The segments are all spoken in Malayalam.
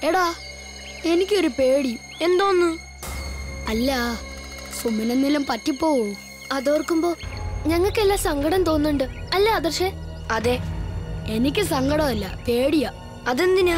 എടാ എനിക്കൊരു പേടി എന്തോന്ന് അല്ല സുമനെന്തെങ്കിലും പറ്റിപ്പോവോ അതോർക്കുമ്പോ ഞങ്ങൾക്കെല്ലാം സങ്കടം തോന്നുന്നുണ്ട് അല്ലേ ആദർശേ അതെ എനിക്ക് സങ്കടമല്ല പേടിയാ അതെന്തിനാ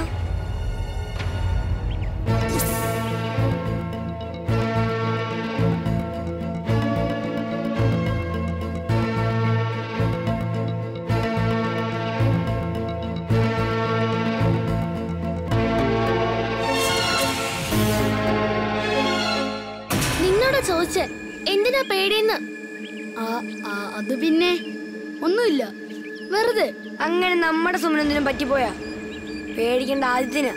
നിന്നോടാ ചോദിച്ചേ എന്തിനാ പേടിയെന്ന് ആ ആ, അത് പിന്നെ ഒന്നുമില്ല വെറുതെ അങ്ങനെ നമ്മുടെ സുമനന്തിനും പറ്റിപ്പോയാ പേടിക്കേണ്ട ആദ്യത്തിന്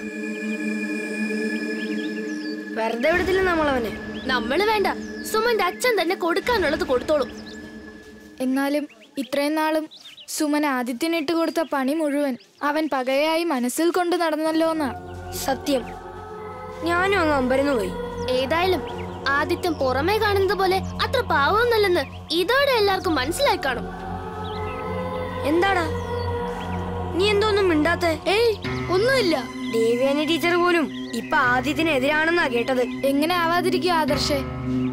വെറുതെ വിടത്തില്ല നമ്മളവനെ നമ്മള് വേണ്ട സുമന്റെ അച്ഛൻ തന്നെ കൊടുക്കാനുള്ളത് കൊടുത്തോളൂ എന്നാലും ഇത്രയും നാളും സുമൻ ആദിത്യനിട്ട് കൊടുത്ത പണി മുഴുവൻ അവൻ പകയായി മനസ്സിൽ കൊണ്ട് നടന്നല്ലോ എന്നാ സത്യം ഞാനും അങ്ങ് അമ്പരന്ന് പോയി ഏതായാലും ആദിത്യം പുറമേ കാണുന്നത് പോലെ അത്ര പാവമൊന്നല്ലെന്ന് ഇതോടെ എല്ലാവർക്കും മനസ്സിലായി കാണും എന്താടാ നീ എന്തോന്നും മിണ്ടാത്തെ ഏയ് ഒന്നുമില്ല ദേവ്യാനി ടീച്ചർ പോലും ഇപ്പൊ ആദ്യത്തിന് എതിരാണെന്നാ കേട്ടത് എങ്ങനെ ആവാതിരിക്കും ആദർശേ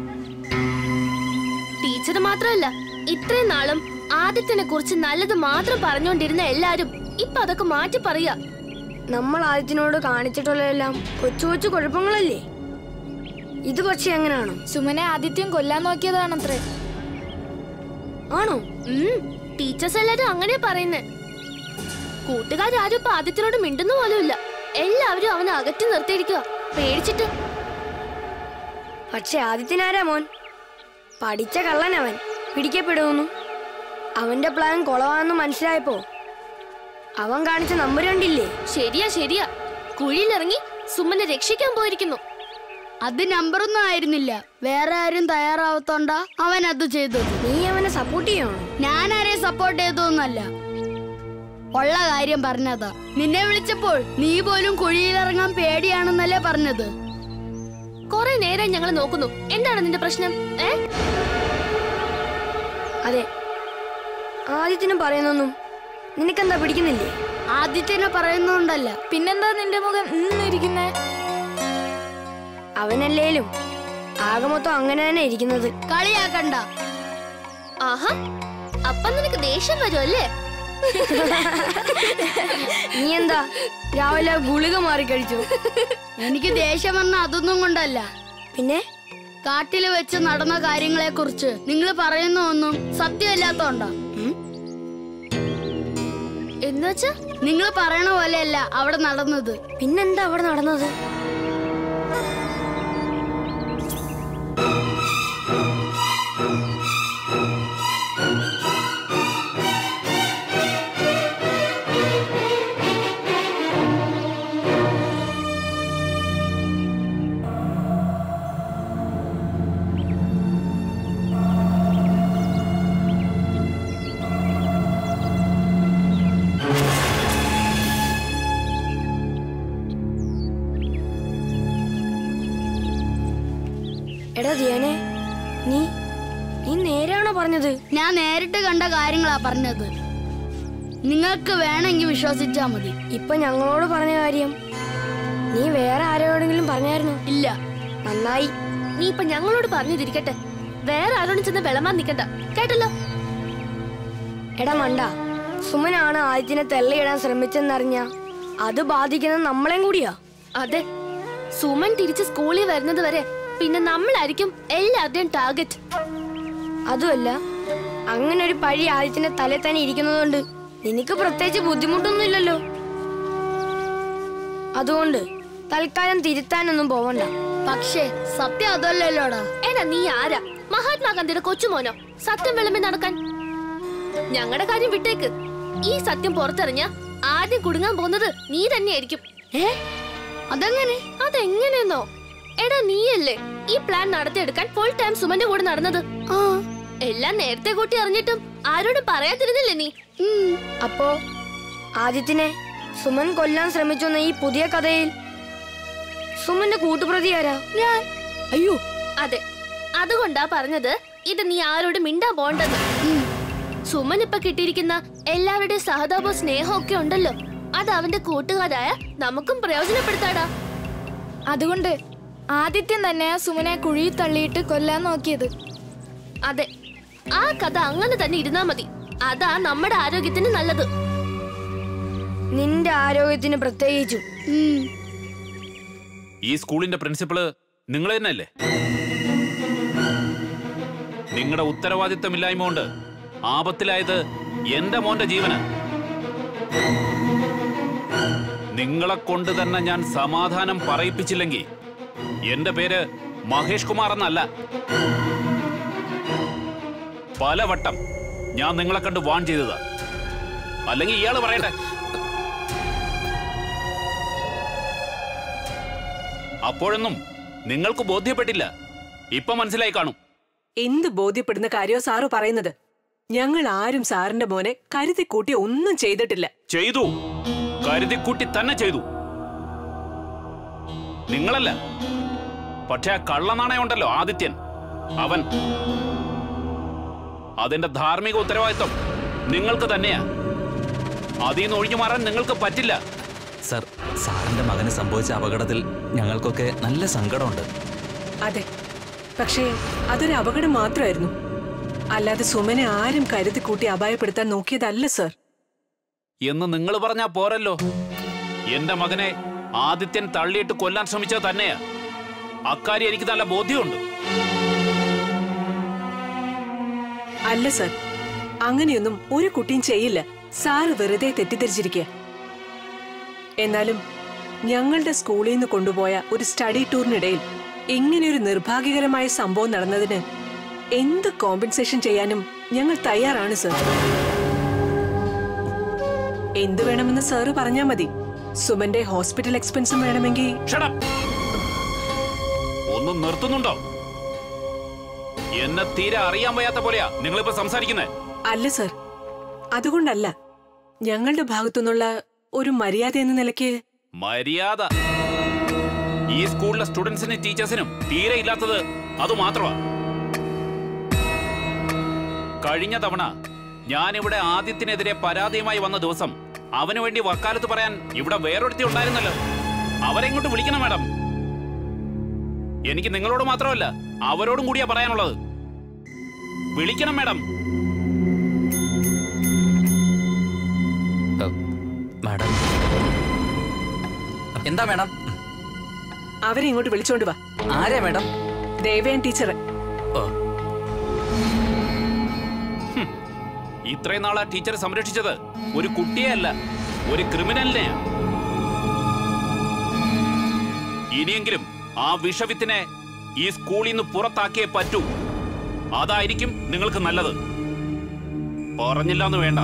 ടീച്ചർ മാത്രമല്ല ഇത്രയും നാളും ആദിത്യനെ കുറിച്ച് നല്ലത് മാത്രം പറഞ്ഞുകൊണ്ടിരുന്ന എല്ലാരും ഇപ്പൊ അതൊക്കെ മാറ്റി പറയാ നമ്മൾ ആദ്യത്തിനോട് കാണിച്ചിട്ടുള്ളതെല്ലാം കൊച്ചു കൊച്ചു കുഴപ്പങ്ങളല്ലേ ഇത് പക്ഷെ എങ്ങനെയാണോ സുമനെ ആദിത്യം കൊല്ലാൻ നോക്കിയതാണത്രേ ആണോ ഉം, ടീച്ചേഴ്സ് എല്ലാരും അങ്ങനെ പറയുന്നേ കൂട്ടുകാരും ഇപ്പൊ ആദിത്യനോട് മിണ്ടുന്ന പോലുമില്ല എല്ലാവരും അവനെ അകറ്റി നിർത്തിയിരിക്കുക പേടിച്ചിട്ട് പക്ഷെ ആദിത്യനാരാ മോൻ പഠിച്ച കള്ളൻ അവൻ പിടിക്കപ്പെടുന്നു അവന്റെ പ്ലാൻ കൊളവാന്ന് മനസ്സിലായപ്പോ അവൻ കാണിച്ച നമ്പർ കണ്ടില്ലേ ശരിയാ ശരിയാ കുഴിയിലിറങ്ങി സുമനെ രക്ഷിക്കാൻ പോയിരിക്കുന്നു അത് നമ്പറൊന്നും ആയിരുന്നില്ല വേറെ ആരും തയ്യാറാവത്തോണ്ടാ അവൻ അത് ചെയ്തത് നീ അവനെ സപ്പോർട്ട് ചെയ്യണോ ഞാൻ ആരെയും സപ്പോർട്ട് ചെയ്തൊന്നുമല്ല ഉള്ള കാര്യം പറഞ്ഞതാ നിന്നെ വിളിച്ചപ്പോൾ നീ പോലും കുഴിയിലിറങ്ങാൻ പേടിയാണെന്നല്ലേ പറഞ്ഞത് കുറെ നേരം ഞങ്ങൾ നോക്കുന്നു എന്താണ് നിന്റെ പ്രശ്നം ഏ അതെ ആദിത്യനും പറയുന്നൊന്നും നിനക്കെന്താ പിടിക്കുന്നില്ലേ ആദിത്യനെ പറയുന്നോണ്ടല്ല പിന്നെന്താ നിന്റെ മുഖം ഇന്നിരിക്കുന്നേ അവനല്ലേലും ആകെ മൊത്തം അങ്ങനെ തന്നെ ഇരിക്കുന്നത് കളിയാക്കണ്ട ആഹാ അപ്പൊ നിനക്ക് ദേഷ്യം വരുമല്ലേ നീ എന്താ രാവിലെ ഗുളിക മാറി കഴിച്ചു എനിക്ക് ദേഷ്യം വന്ന അതൊന്നും കൊണ്ടല്ല പിന്നെ കാട്ടില് വെച്ച് നടന്ന കാര്യങ്ങളെ കുറിച്ച് നിങ്ങൾ പറയുന്ന ഒന്നും സത്യമല്ലാത്തോണ്ടാ എന്നുവെച്ചാ നിങ്ങൾ പറയണ പോലെയല്ല അവിടെ നടന്നത് പിന്നെന്താ അവിടെ നടന്നത് എടാ ധ്യാനെ നീ നീ നേരാണോ പറഞ്ഞത് ഞാൻ നേരിട്ട് കണ്ട കാര്യങ്ങളാ പറഞ്ഞത് നിങ്ങൾക്ക് വേണമെങ്കിൽ വിശ്വസിച്ചാ മതി ഇപ്പൊ ഞങ്ങളോട് പറഞ്ഞ കാര്യം നീ വേറെ ആരോടെങ്കിലും പറഞ്ഞായിരുന്നു ഇല്ല നന്നായി നീ ഇപ്പൊ ഞങ്ങളോട് പറഞ്ഞതിരിക്കട്ടെ വേറെ ആരോടും ചെന്ന് വിളമാൻ നിക്കണ്ട കേട്ടല്ലോ എടാ മണ്ട സുമനാണ് ആദ്യത്തിനെ തെള്ളയിടാൻ ശ്രമിച്ചെന്നറിഞ്ഞ അത് ബാധിക്കുന്നത് നമ്മളെയും കൂടിയാ അതെ സുമൻ തിരിച്ച് സ്കൂളിൽ വരുന്നത് വരെ പിന്നെ നമ്മളായിരിക്കും എല്ലാവരുടെയും ടാർഗറ്റ് അതുമല്ല അങ്ങനെ ഒരു പഴി ആദ്യത്തിന്റെ തലേ തന്നെ ഇരിക്കുന്നതുകൊണ്ട് നിനക്ക് പ്രത്യേകിച്ച് ബുദ്ധിമുട്ടൊന്നുമില്ലല്ലോ അതുകൊണ്ട് തൽക്കാലം തിരുത്താനൊന്നും പോവണ്ട പക്ഷേ സത്യം അതല്ലല്ലോടാ എടാ നീ ആരാ മഹാത്മാഗാന്ധിയുടെ കൊച്ചുമോനോ സത്യം വിളമ്പി നടക്കാൻ ഞങ്ങളുടെ കാര്യം വിട്ടേക്ക് ഈ സത്യം പുറത്തെറിഞ്ഞ ആദ്യം കുടുങ്ങാൻ പോകുന്നത് നീ തന്നെയായിരിക്കും ഏ അതെങ്ങനെ അതെങ്ങനെയെന്നോ എടാ നീയല്ലേ ഈ പ്ലാൻ നടത്തിയെടുക്കാൻ ഫുൾ ടൈം സുമന്റെ കൂടെ നടന്നത് ആ എല്ലാം നേരത്തെ കൂട്ടി അറിഞ്ഞിട്ടും ആരോടും പറയാതിരുന്നില്ലേ നീ ഉം. അപ്പോ ആദിത്യനെ സുമൻ കൊല്ലാൻ ശ്രമിച്ചെന്ന ഈ പുതിയ കഥയിൽ സുമന്റെ കൂട്ടുപ്രതി ആരാ ഞാൻ അയ്യോ അതെ അതുകൊണ്ടാ പറഞ്ഞത് ഇത് നീ ആരോടും മിണ്ടാൻ പോണ്ടെന്ന് സുമൻ ഇപ്പൊ കിട്ടിയിരിക്കുന്ന എല്ലാവരുടെയും സഹതാപവും സ്നേഹവും ഒക്കെ ഉണ്ടല്ലോ അത് അവന്റെ കൂട്ടുകാരായ നമുക്കും പ്രയോജനപ്പെടുത്താടാ അതുകൊണ്ട് ആദിത്യൻ തന്നെയാ സുമനെ കുഴിയിൽ തള്ളിയിട്ട് കൊല്ലാൻ നോക്കിയത് അതെ ആ കഥ അങ്ങനെ തന്നെ ഇരുന്നാ മതി അതാ നമ്മുടെ ആരോഗ്യത്തിന് നല്ലത് നിന്റെ ആരോഗ്യത്തിന് പ്രത്യേകിച്ചും ഉം. ഈ സ്കൂളിന്റെ പ്രിൻസിപ്പള് നിങ്ങൾ തന്നെയല്ലേ നിങ്ങളുടെ ഉത്തരവാദിത്തമില്ലായ്മ കൊണ്ട് ആപത്തിലായത് എന്റെ മോന്റെ ജീവന് നിങ്ങളെ കൊണ്ട് തന്നെ ഞാൻ സമാധാനം പറയിപ്പിച്ചില്ലെങ്കിൽ എന്റെ പേര് മഹേഷ് കുമാർ എന്നല്ല പലവട്ടം ഞാൻ നിങ്ങളെ കണ്ട് വാൺ ചെയ്തതാ അല്ലെങ്കിൽ ഇയാള് പറയട്ടെ അപ്പോഴൊന്നും നിങ്ങൾക്ക് ബോധ്യപ്പെട്ടില്ല ഇപ്പൊ മനസ്സിലായി കാണും എന്ത് ബോധ്യപ്പെടുന്ന കാര്യോ സാറ് പറയുന്നത് ഞങ്ങൾ ആരും സാറിന്റെ മോനെ കരുതി കൂട്ടി ഒന്നും ചെയ്തിട്ടില്ല ചെയ്തു കരുതിക്കുട്ടി തന്നെ ചെയ്തു നിങ്ങളല്ല പക്ഷെ ആ കള്ളനാണയമുണ്ടല്ലോ ആദിത്യൻ അവൻ അതിന്റെ ധാർമ്മിക ഉത്തരവാദിത്വം നിങ്ങൾക്ക് തന്നെയാ അതിൽ നിന്ന് ഒഴിഞ്ഞു മാറാൻ നിങ്ങൾക്ക് പറ്റില്ല സർ സാറിന്റെ മകന് സംഭവിച്ച അപകടത്തിൽ ഞങ്ങൾക്കൊക്കെ നല്ല സങ്കടമുണ്ട് അതെ പക്ഷേ അതൊരു അപകടം മാത്രമായിരുന്നു അല്ലാതെ സുമനെ ആരും കരുതി കൂട്ടി അപായപ്പെടുത്താൻ നോക്കിയതല്ല സർ എന്ന് നിങ്ങൾ പറഞ്ഞാ പോരല്ലോ എന്റെ മകനെ ആദിത്യൻ തള്ളിയിട്ട് കൊല്ലാൻ ശ്രമിച്ചത് തന്നെയാ അക്കാര്യം എനിക്ക് നല്ല ബോധ്യമുണ്ട് അല്ല സർ അങ്ങനെയൊന്നും ഒരു കുട്ടിയും ചെയ്യില്ല സാറ് വെറുതെ തെറ്റിദ്ധരിച്ചിരിക്കുക എന്നാലും ഞങ്ങളുടെ സ്കൂളിൽ നിന്ന് കൊണ്ടുപോയ ഒരു സ്റ്റഡി ടൂറിനിടയിൽ ഇങ്ങനെയൊരു നിർഭാഗ്യകരമായ സംഭവം നടന്നതിന് എന്ത് കോമ്പൻസേഷൻ ചെയ്യാനും ഞങ്ങൾ തയ്യാറാണ് സർ എന്തു വേണമെന്ന് സാറ് പറഞ്ഞാ മതി സുമന്റെ ഹോസ്പിറ്റൽ എക്സ്പെൻസും വേണമെങ്കിൽ Shut up. ഒന്ന് നിർത്തുന്നുണ്ടോ എന്നെ തീരെ അറിയാൻ വയ്യാത്ത പോലെയാ നിങ്ങളിപ്പോ സംസാരിക്കുന്നത് അല്ല സർ അതുകൊണ്ടല്ല ഞങ്ങളുടെ ഭാഗത്തുനിന്നുള്ള ഒരു മര്യാദ എന്ന നിലയ്ക്ക് മര്യാദ ഈ സ്കൂളിലെ സ്റ്റുഡൻസിനും ടീച്ചേഴ്സിനും തീരെ ഇല്ലാത്തത് അത് മാത്രമാ കഴിഞ്ഞ തവണ ഞാനിവിടെ ആദ്യത്തിനെതിരെ പരാതിയുമായി വന്ന ദിവസം അവന് വേണ്ടി വക്കാലത്ത് പറയാൻ ഇവിടെ വേറൊരുത്തി ഉണ്ടായിരുന്നല്ലോ അവരെങ്ങോട്ട് വിളിക്കണം മാഡം എനിക്ക് നിങ്ങളോട് മാത്രമല്ല അവരോടും കൂടിയാ പറയാനുള്ളത് വിളിക്കണം മാഡം ഏ, മാഡം എന്താ മാഡം അവരെ ഇങ്ങോട്ട് വിളിച്ചോണ്ട് വാ ആരാ മാഡം ദേവയാൻ ടീച്ചർ ഓ ഇത്രയും നാളാ ടീച്ചർ സംരക്ഷിച്ചത് ഒരു കുട്ടിയെ അല്ല ഒരു ക്രിമിനലിനെയാ ഇനിയെങ്കിലും ആ വിഷവിത്തിനെ ഈ സ്കൂളിൽ നിന്ന് പുറത്താക്കിയേ പറ്റൂ അതായിരിക്കും നിങ്ങൾക്ക് നല്ലത് പറഞ്ഞില്ല എന്ന് വേണ്ട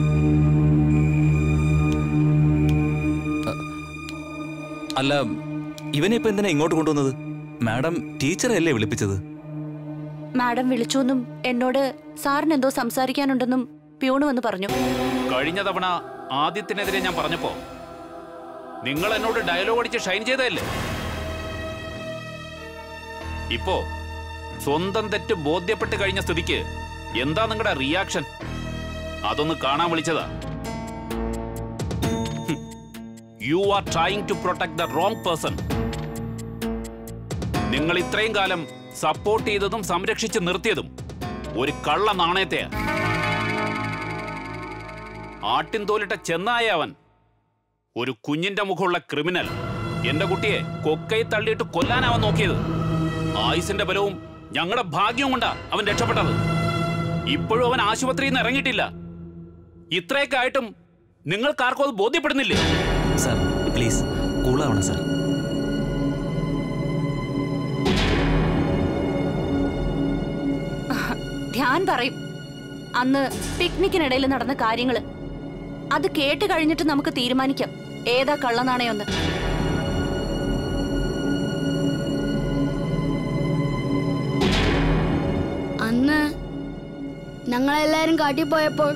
അല്ല ഇവനെ ഇപ്പൊ എന്തിനാ ഇങ്ങോട്ട് കൊണ്ടുവന്നത് മാഡം ടീച്ചറല്ലേ വിളിപ്പിച്ചത് മാഡം വിളിച്ചുവെന്നും എന്നോട് സാറിന് എന്തോ സംസാരിക്കാനുണ്ടെന്നും പ്യൂണ് വന്ന് പറഞ്ഞു കഴിഞ്ഞ തവണ ആദ്യത്തിനെതിരെ ഞാൻ പറഞ്ഞപ്പോ നിങ്ങൾ എന്നോട് ഡയലോഗ് അടിച്ച് ഷൈൻ ചെയ്തതല്ലേ ഇപ്പോ സ്വന്തം തെറ്റ് ബോധ്യപ്പെട്ട് കഴിഞ്ഞ സ്ഥിതിക്ക് എന്താ നിങ്ങളുടെ റിയാക്ഷൻ അതൊന്ന് കാണാൻ വിളിച്ചതാ you are trying to protect the wrong person നിങ്ങൾ ഇത്രയും കാലം സപ്പോർട്ട് ചെയ്തതും സംരക്ഷിച്ച് നിർത്തിയതും ഒരു കള്ള നാണയത്തെയാ ആട്ടിൻ തോലിട്ട ചെന്നായ അവൻ ഒരു കുഞ്ഞിന്റെ മുഖമുള്ള ക്രിമിനൽ എന്റെ കുട്ടിയെ കൊക്കൈ തള്ളിയിട്ട് കൊല്ലാനാവൻ നോക്കിയത് ആയുസിന്റെ ബലവും ഞങ്ങളുടെ ഭാഗ്യവും കൊണ്ടാ അവൻ രക്ഷപ്പെട്ടത് ഇപ്പോഴും അവൻ ആശുപത്രിയിൽ നിന്ന് ഇറങ്ങിയിട്ടില്ല ഇത്രയൊക്കെ ആയിട്ടും നിങ്ങൾക്കാർക്കും അത് ബോധ്യപ്പെടുന്നില്ലേ സാർ പ്ലീസ് കൂളാവണം സാർ ധ്യാൻ പറയും അന്ന് പിക്നിക്കിനിടയിൽ നടന്ന കാര്യങ്ങള് അത് കേട്ട് കഴിഞ്ഞിട്ട് നമുക്ക് തീരുമാനിക്കാം ഏതാ കള്ളനാണയൊന്ന് അന്ന് ഞങ്ങളെല്ലാരും കാട്ടിൽ പോയപ്പോൾ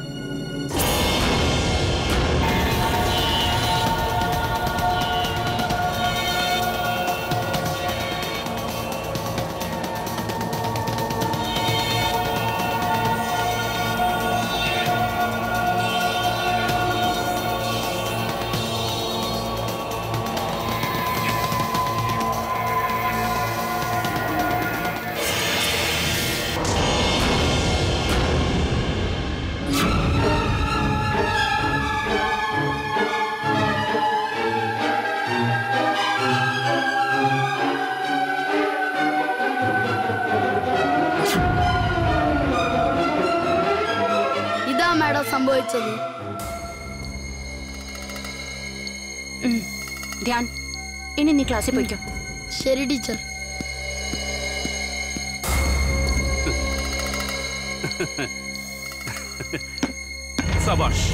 സംഭവിച്ചത് ഉം. ധ്യാൻ ഇനി നീ ക്ലാസ്സിൽ പോയിക്കോ ശരി ടീച്ചർ സബാഷ്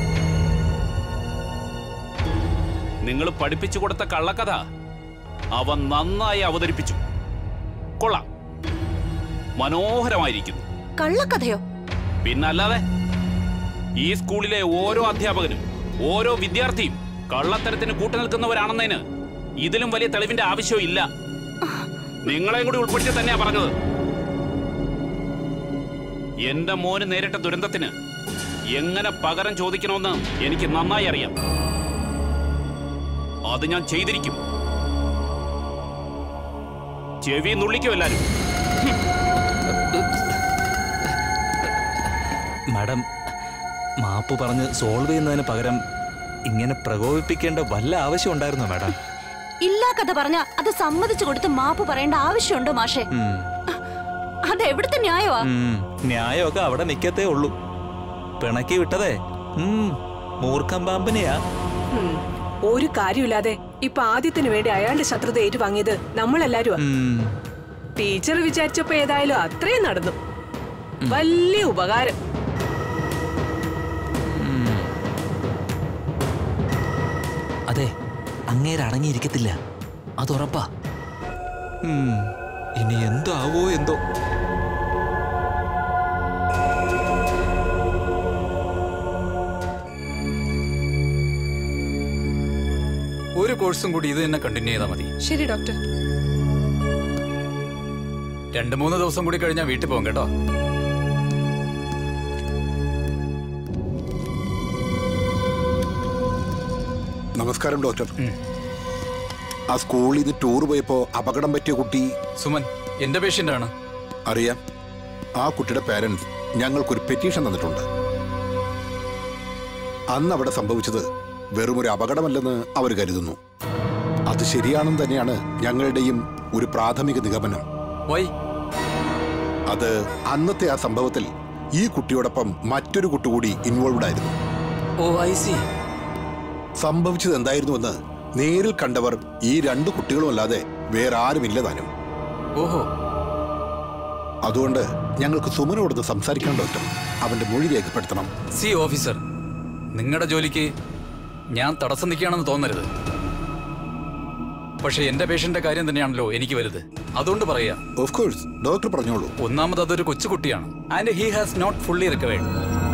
നിങ്ങൾ പഠിപ്പിച്ചു കൊടുത്ത കള്ളക്കഥ അവൻ നന്നായി അവതരിപ്പിച്ചു കൊള്ളാം മനോഹരമായിരിക്കുന്നു കള്ളക്കഥയോ പിന്നല്ലാതെ ഈ സ്കൂളിലെ ഓരോ അധ്യാപകനും ഓരോ വിദ്യാർത്ഥിയും കള്ളത്തരത്തിന് കൂട്ടുനിൽക്കുന്നവരാണെന്നതിന് ഇതിലും വലിയ തെളിവിന്റെ ആവശ്യവും ഇല്ല നിങ്ങളെയും കൂടി ഉൾപ്പെടുത്തി തന്നെയാ പറഞ്ഞത് എന്റെ മോന് നേരിട്ട ദുരന്തത്തിന് എങ്ങനെ പകരം ചോദിക്കണമെന്ന് എനിക്ക് നന്നായി അറിയാം അത് ഞാൻ ചെയ്തിരിക്കും ചെവി നുള്ളിക്കും എല്ലാരും മാഡം മാപ്പ് പറഞ്ഞ് സോൾവ് ചെയ്യുന്നതിന് പകരം ഇങ്ങനെ പ്രകോപിപ്പിക്കേണ്ട വല്ല ആവശ്യം ഉണ്ടായിരുന്നോ മാഡം ഇല്ലാ കഥ പറഞ്ഞ അത് സമ്മതിച്ചു കൊടുത്ത് മാപ്പ് പറയേണ്ട ആവശ്യമുണ്ടോ മാഷെ ഉം. അത് എവിടുത്തെ ന്യായമാ ഉം. ന്യായമൊക്കെ അവിടെ നിൽക്കത്തേ ഉള്ളൂ പിണക്കി വിട്ടതേ ഉം, മൂർഖം പാമ്പിനെയാ ഉം. ഒരു കാര്യമില്ലാതെ ഇപ്പൊ ആദ്യത്തിന് വേണ്ടി അയാളുടെ ശത്രുത ഏറ്റുവാങ്ങിയത് നമ്മളെല്ലാരും ഉം. ടീച്ചർ വിചാരിച്ചപ്പോ ഏതായാലും അത്രയും നടന്നു വലിയ ഉപകാരം അതെ അങ്ങേര് അടങ്ങിയിരിക്കത്തില്ല അത് ഉറപ്പാ ഉം, ഇനി എന്തോ ആവോ എന്തോ ഒരു കോഴ്സും കൂടി ഇത് തന്നെ കണ്ടിന്യൂ ചെയ്താൽ മതി ശരി ഡോക്ടർ രണ്ട് മൂന്ന് ദിവസം കൂടി കഴിഞ്ഞാൽ വീട്ടിൽ പോകും കേട്ടോ നമസ്കാരം ഡോക്ടർ ആ സ്കൂളിൽ നിന്ന് ടൂർ പോയപ്പോ അപകടം പറ്റിയ കുട്ടി സുമൻ എന്റെ പേഷ്യന്റ് ആണ് അറിയാം ആ കുട്ടിയുടെ പാരന്റ്സ് ഞങ്ങൾക്കൊരു പെറ്റീഷൻ തന്നിട്ടുണ്ട് അന്ന് അവിടെ സംഭവിച്ചത് വെറും ഒരു അപകടമല്ലെന്ന് അവർ കരുതുന്നു അത് ശരിയാണെന്ന് തന്നെയാണ് ഞങ്ങളുടെയും ഒരു പ്രാഥമിക നിഗമനം വൈ അത് അന്നത്തെ ആ സംഭവത്തിൽ ഈ കുട്ടിയോടൊപ്പം മറ്റൊരു കുട്ടി കൂടി ഇൻവോൾവ്ഡ് ആയിരുന്നു ഓ ഐ സി സംഭവിച്ചത് എന്തായിരുന്നുവെന്ന് നേരിൽ കണ്ടവർ ഈ രണ്ട് കുട്ടികളും അല്ലാതെ വേറെ ആരുമില്ല താനും ഓഹോ അതുകൊണ്ട് ഞങ്ങൾക്ക് സുമനോടൊന്ന് സംസാരിക്കണം ഡോക്ടർ അവന്റെ മൊഴി രേഖപ്പെടുത്തണം സി ഓഫീസർ നിങ്ങളുടെ ജോലിക്ക് ഞാൻ തടസ്സം നിൽക്കുകയാണെന്ന് തോന്നരുത് പക്ഷെ എന്റെ പേഷ്യന്റെ കാര്യം തന്നെയാണല്ലോ എനിക്ക് വലുത് അതുകൊണ്ട് പറയാ ഓഫ് കോഴ്സ് ഡോക്ടർ പറഞ്ഞോളൂ ഒന്നാമത് അതൊരു കൊച്ചുകുട്ടിയാണ് and he has not fully recovered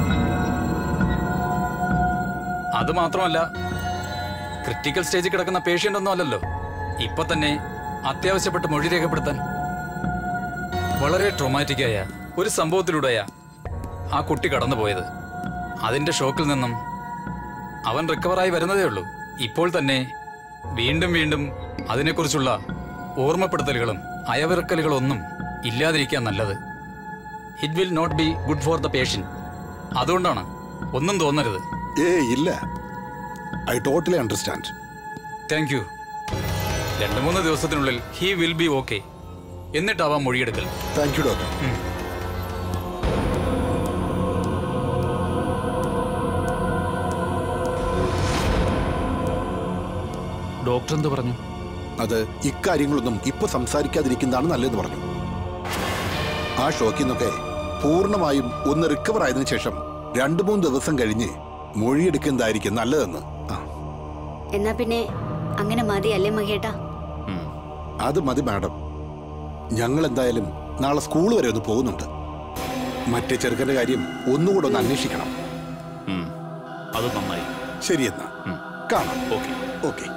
അത് മാത്രമല്ല ക്രിട്ടിക്കൽ സ്റ്റേജിൽ കിടക്കുന്ന പേഷ്യന്റ് ഒന്നും അല്ലല്ലോ ഇപ്പൊ തന്നെ അത്യാവശ്യപ്പെട്ട് മൊഴി രേഖപ്പെടുത്താൻ വളരെ ട്രോമാറ്റിക്കായ ഒരു സംഭവത്തിലൂടെയാ ആ കുട്ടി കടന്നുപോയത് അതിന്റെ ഷോക്കിൽ നിന്നും അവൻ റിക്കവറായി വരുന്നതേ ഉള്ളൂ ഇപ്പോൾ തന്നെ വീണ്ടും വീണ്ടും അതിനെക്കുറിച്ചുള്ള ഓർമ്മപ്പെടുത്തലുകളും അയവിറക്കലുകളും ഒന്നും ഇല്ലാതിരിക്കാൻ നല്ലത് it will not be good for the patient അതുകൊണ്ടാണ് ഒന്നും തോന്നരുത് ഏ ഇല്ല I totally understand thank you രണ്ട് മൂന്ന് ദിവസത്തിനുള്ളിൽ ഹി വിൽ ബി ഓക്കെ എന്നിട്ടാവാം മൊഴിയെടുക്കൽ താങ്ക് യു ഡോക്ടർ ഡോക്ടർ എന്ത് പറഞ്ഞു അത് ഇക്കാര്യങ്ങളൊന്നും ഇപ്പൊ സംസാരിക്കാതിരിക്കുന്നതാണ് നല്ലതെന്ന് പറഞ്ഞു ആ ഷോക്കിൽ നിന്നൊക്കെ പൂർണ്ണമായും ഒന്ന് റിക്കവർ ആയതിനു ശേഷം രണ്ടു മൂന്ന് ദിവസം കഴിഞ്ഞ് മൊഴിയെടുക്കുന്നതായിരിക്കും നല്ലതെന്ന് ആ എന്നാ പിന്നെ അങ്ങനെ മതി അല്ലേ മഹേട്ടാ അത് മതി മാഡം ഞങ്ങൾ എന്തായാലും നാളെ സ്കൂൾ വരെ ഒന്ന് പോകുന്നുണ്ട് മറ്റേ ചെറുക്കന്റെ കാര്യം ഒന്നുകൂടെ ഒന്ന് അന്വേഷിക്കണം ഉം. അത് നന്നായി ശരി എന്നാ കാണാം ഓക്കെ ഓക്കെ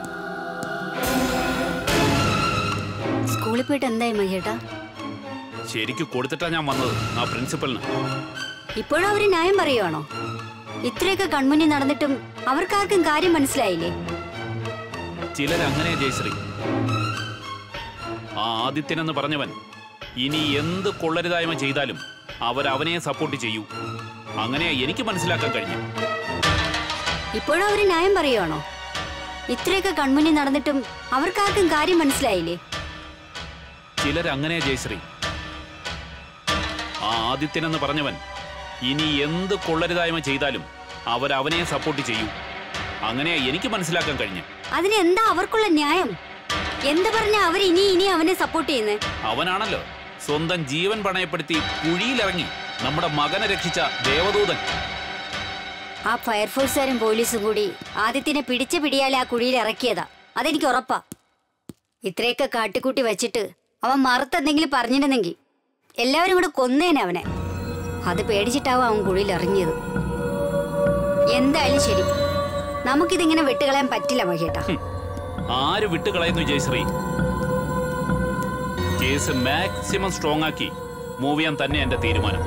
സ്കൂളിൽ പോയിട്ട് എന്തായി മഹേട്ടാ ശരിക്ക് കൊടുത്തിട്ടാ ഞാൻ വന്നത് ആ പ്രിൻസിപ്പലിന് ഇപ്പോഴും അവര് ന്യായം പറയുവാണോ ഇത്രയൊക്കെ കൺമുന്നിൽ നടന്നിട്ടും അവർക്കാർക്കും കാര്യം മനസ്സിലായില്ലേ ചിലരങ്ങനെ ജയശ്രീ ആ ആദിത്യനെന്ന് പറഞ്ഞവൻ ഇനി എന്ത് കൊള്ളരുതായ്മ ചെയ്താലും അവരവനെ സപ്പോർട്ട് ചെയ്യൂ അങ്ങനെ എനിക്ക് മനസ്സിലാക്കാൻ കഴിഞ്ഞു ഇപ്പോഴും അവര് ന്യായം പറയുവാണോ ഇത്രയൊക്കെ കൺമുന്നിൽ നടന്നിട്ടും അവർക്കാർക്കും കാര്യം മനസ്സിലായില്ലേ ചിലരങ്ങനെ ജയശ്രീ ആ ആദിത്യനെന്ന് പറഞ്ഞവൻ ഇനി എന്ത് കൊള്ളരുതായ്മ ചെയ്താലും അവരവനെ സപ്പോർട്ട് ചെയ്യും അങ്ങനെയാ എനിക്ക് മനസ്സിലാക്കാൻ കഴിഞ്ഞു അതിന് എന്താ അവർക്കുള്ള ന്യായം എന്ത് പറഞ്ഞ അവർ ഇനി ഇനി അവനെ സപ്പോർട്ട് ചെയ്യുന്നേ അവനാണല്ലോ സ്വന്തം ജീവൻ പണയപ്പെടുത്തി കുഴിയിലിറങ്ങി നമ്മുടെ മകനെ രക്ഷിച്ച ദേവദൂതൻ ആ ഫയർഫോഴ്സുകാരും പോലീസും കൂടി ആദിത്യനെ പിടിച്ച പിടിയാലെ ആ കുഴിയിൽ ഇറക്കിയതാ അതെനിക്ക് ഉറപ്പാ ഇത്രയൊക്കെ കാട്ടിക്കൂട്ടി വെച്ചിട്ട് അവൻ മറുത്തെന്തെങ്കിലും പറഞ്ഞിരുന്നെങ്കിൽ എല്ലാവരും കൂടെ കൊന്നേനെ അവനെ അത് പേടിച്ചിട്ടാവും അവൻ കുഴിയിൽ ഇറങ്ങിയത് എന്തായാലും ശരി നമുക്കിതിങ്ങനെ വിട്ടുകളയാൻ പറ്റില്ല മഹിയേട്ടാ ആര് വിട്ടുകളയുന്നു ജയശ്രീ കേസ് മാക്സിമം സ്ട്രോങ് ആക്കി മൂവ് ചെയ്യാൻ തന്നെ എന്റെ തീരുമാനം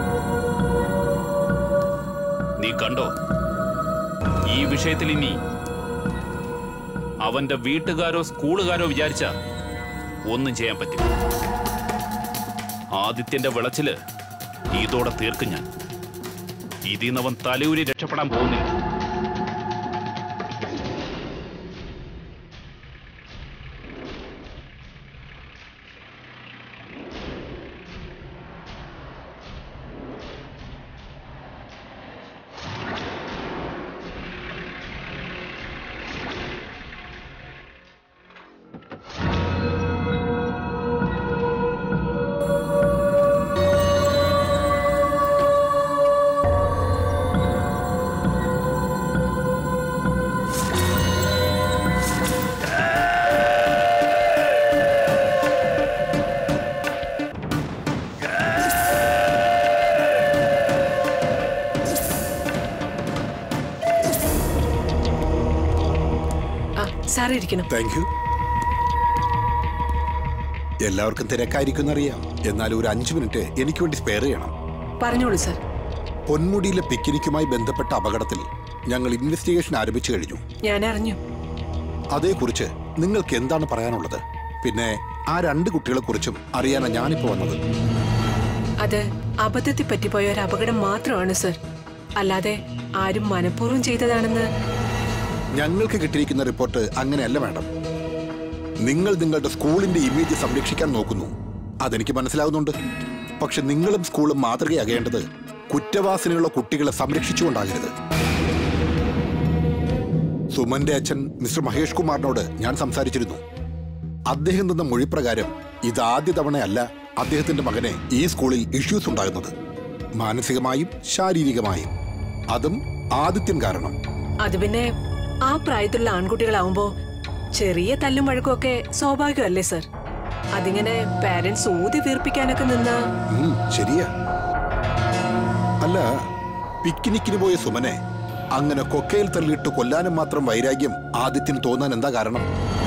നീ കണ്ടോ ഈ വിഷയത്തിൽ ഇനി അവന്റെ വീട്ടുകാരോ സ്കൂളുകാരോ വിചാരിച്ച ഒന്നും ചെയ്യാൻ പറ്റില്ല ആദിത്യന്റെ വിളച്ചില് ഇതോടെ തീർക്കും ഞാൻ ഇതിന്ന് അവൻ തലയൂരി രക്ഷപ്പെടാൻ പോകുന്നില്ല ആ സാർ ഇരിക്കണം താങ്ക് യു എല്ലാവർക്കും തിരക്കായിരിക്കുന്നറിയാം എന്നാൽ ഒരു അഞ്ചു മിനിറ്റ് എനിക്ക് വേണ്ടി സ്പെയർ ചെയ്യണം പറഞ്ഞോളൂ സാർ പൊന്മുടിയിലെ പിക്നിക്കുമായി ബന്ധപ്പെട്ട അപകടത്തിൽ ഞങ്ങൾ ഇൻവെസ്റ്റിഗേഷൻ ആരംഭിച്ചു കഴിഞ്ഞു ഞാൻ അറിഞ്ഞു അതേക്കുറിച്ച് നിങ്ങൾക്ക് എന്താണ് പറയാനുള്ളത് പിന്നെ ആ രണ്ട് കുട്ടികളെ കുറിച്ചും അറിയാനാണ് ഞാനിപ്പോ വന്നത് അത് അബദ്ധത്തിൽ പറ്റിപ്പോയ ഒരു അപകടം മാത്രമാണ് സർ അല്ലാതെ ആരും മനഃപൂർവ്വം ചെയ്തതാണെന്ന് ഞങ്ങൾക്ക് കിട്ടിയിരിക്കുന്ന റിപ്പോർട്ട് അങ്ങനെയല്ല മാഡം നിങ്ങൾ നിങ്ങളുടെ സ്കൂളിന്റെ ഇമേജ് സംരക്ഷിക്കാൻ നോക്കുന്നു അതെനിക്ക് മനസ്സിലാകുന്നുണ്ട് പക്ഷെ നിങ്ങളും സ്കൂളും മാതൃകയാകേണ്ടത് കുറ്റവാസനയുള്ള കുട്ടികളെ സംരക്ഷിച്ചുകൊണ്ടാകരുത് സുമന്റെ അച്ഛൻ മിസ്റ്റർ മഹേഷ് കുമാറിനോട് ഞാൻ സംസാരിച്ചിരുന്നു അദ്ദേഹം തന്ന മൊഴിപ്രകാരം ഇത് ആദ്യ തവണയല്ല അദ്ദേഹത്തിന്റെ മകനെ ഈ സ്കൂളിൽ ഇഷ്യൂസ് ഉണ്ടാകുന്നത് മാനസികമായും ശാരീരികമായും അതും ആദിത്യൻ കാരണം അത് പിന്നെ ആ പ്രായത്തിലുള്ള ആൺകുട്ടികളാവുമ്പോ ചെറിയ തല്ലും വഴക്കും ഒക്കെ സ്വാഭാവികമല്ലേ സർ അതിങ്ങനെ പാരന്റ്സ് ഊതി വീർപ്പിക്കാനൊക്കെ നിന്ന ഉം, ശരിയാ അല്ല പിക്നിക്കിന് പോയ സുമനെ അങ്ങനെ കൊക്കയിൽ തള്ളിയിട്ട് കൊല്ലാനും മാത്രം വൈരാഗ്യം ആദിത്യന് തോന്നാൻ എന്താ കാരണം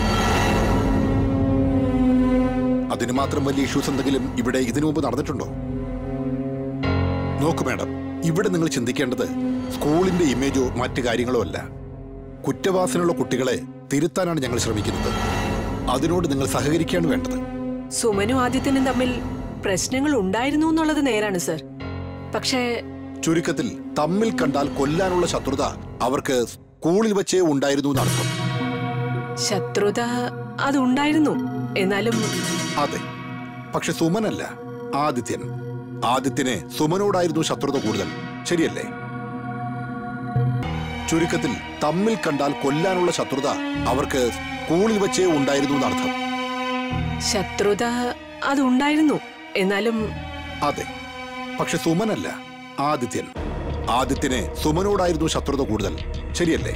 അതിന് മാത്രം വലിയ ഇഷ്യൂസ് എന്തെങ്കിലും ഇവിടെ ഇതിനു മുമ്പ് നടന്നിട്ടുണ്ടോ നോക്കു മാഡം ഇവിടെ നിങ്ങൾ ചിന്തിക്കേണ്ടത് സ്കൂളിന്റെ ഇമേജോ മറ്റു കാര്യങ്ങളോ അല്ല കുറ്റവാസനയുള്ള കുട്ടികളെ തിരുത്താനാണ് ഞങ്ങൾ ശ്രമിക്കുന്നത് അതിനോട് നിങ്ങൾ സഹകരിക്കുകയാണ് വേണ്ടത് സുമനും ആദിത്യനും തമ്മിൽ പ്രശ്നങ്ങൾ ഉണ്ടായിരുന്നു എന്നുള്ളത് നേരാണ് സർ പക്ഷേ ചുരുക്കത്തിൽ തമ്മിൽ കണ്ടാൽ കൊല്ലാനുള്ള ശത്രുത അവർക്ക് സ്കൂളിൽ വെച്ചേ ഉണ്ടായിരുന്നു എന്നർത്ഥം ശത്രുത അതുണ്ടായിരുന്നു എന്നാലും അതെ പക്ഷെ സുമനല്ല ആദിത്യൻ ആദിത്യന് സുമനോടായിരുന്നു ശത്രുത കൂടുതൽ ശരിയല്ലേ ചുരുക്കത്തിൽ തമ്മിൽ കണ്ടാൽ കൊല്ലാനുള്ള ശത്രുത അവർക്ക് സ്കൂളിൽ വെച്ചേ ഉണ്ടായിരുന്നു എന്നർത്ഥം ശത്രുത അതുണ്ടായിരുന്നു എന്നാലും അതെ പക്ഷെ സുമനല്ല ആദിത്യൻ ആദിത്യന് സുമനോടായിരുന്നു ശത്രുത കൂടുതൽ ശരിയല്ലേ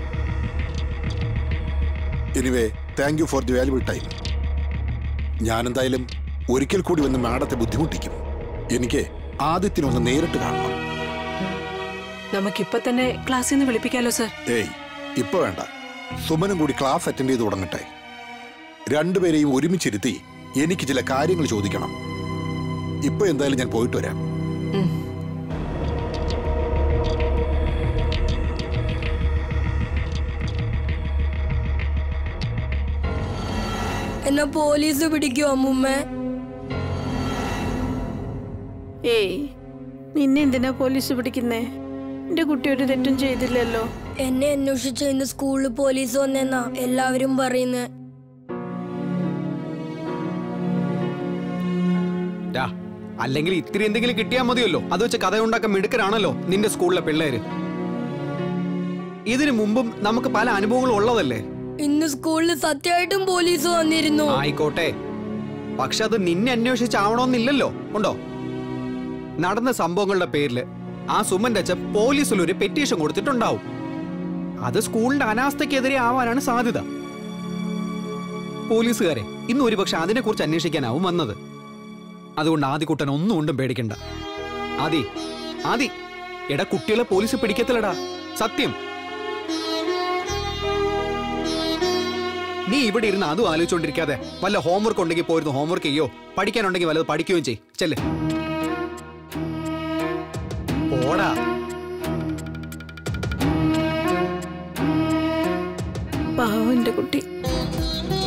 anyway thank you for the valuable time ഞാൻ എന്തായാലും ഒരിക്കൽ കൂടി വന്ന് മാഡത്തെ ബുദ്ധിമുട്ടിക്കും എനിക്ക് ആദിത്യനൊന്ന് നേരിട്ട് കാണണം നമുക്കിപ്പൊ തന്നെ ക്ലാസ്സിൽ നിന്ന് വിളിപ്പിക്കാലോ സർ ഏയ് ഇപ്പൊ വേണ്ട സുമനും കൂടി ക്ലാസ് അറ്റൻഡ് ചെയ്ത് തുടങ്ങട്ടെ രണ്ടുപേരെയും ഒരുമിച്ചിരുത്തി എനിക്ക് ചില കാര്യങ്ങൾ ചോദിക്കണം ഇപ്പൊ എന്തായാലും ഞാൻ പോയിട്ട് വരാം എന്നെ പോലീസ് പിടിക്കോ അമ്മുമ്മേ ഏയ് നിന്നെ എന്തിനാ പോലീസ് പിടിക്കുന്നേ എന്റെ കുട്ടി ഒരു തെറ്റും ചെയ്തില്ലല്ലോ എന്നെ അന്വേഷിച്ച് ഇന്ന് സ്കൂളിൽ പോലീസ് വന്നെന്നാ എല്ലാവരും പറയുന്നത് ഡാ അല്ലെങ്കിൽ ഇത്തിരി എന്തെങ്കിലും കിട്ടിയാൽ മതിയല്ലോ അത് വെച്ച് കഥയുണ്ടാക്കാൻ മിടുക്കരാണല്ലോ നിന്റെ സ്കൂളിലെ പിള്ളേര് ഇതിനു മുമ്പും നമുക്ക് പല അനുഭവങ്ങളും ഉള്ളതല്ലേ ഇന്ന് സ്കൂളിൽ സത്യമായിട്ടും പോലീസ് വന്നിരുന്നു ആയിക്കോട്ടെ പക്ഷെ അത് നിന്നെ അന്വേഷിച്ചാവണമെന്നില്ലല്ലോ ഉണ്ടോ നടന്ന സംഭവങ്ങളുടെ പേരിൽ ആ സുമന്റെ അച്ഛൻ പോലീസിൽ ഒരു പെറ്റീഷൻ കൊടുത്തിട്ടുണ്ടാവും അത് സ്കൂളിന്റെ അനാസ്ഥയ്ക്കെതിരെ ആവാനാണ് സാധ്യത പോലീസുകാരെ ഇന്ന് ഒരുപക്ഷെ അതിനെക്കുറിച്ച് അന്വേഷിക്കാനാവും വന്നത് അതുകൊണ്ട് ആദിക്കുട്ടൻ ഒന്നും കൊണ്ടും പേടിക്കണ്ട ആദി ആദി എടാ കുട്ടികളെ പോലീസ് പിടിക്കത്തില്ലടാ സത്യം നീ ഇവിടെ ഇരുന്ന് അതും ആലോചിച്ചോണ്ടിരിക്കാതെ വല്ല ഹോംവർക്ക് ഉണ്ടെങ്കിൽ പോയിരുന്നു ഹോംവർക്ക് ചെയ്യോ പഠിക്കാനുണ്ടെങ്കിൽ വല്ലത് പഠിക്കുകയും ചെയ് ചെല്ല് പോടാ പാവം എന്റെ കുട്ടി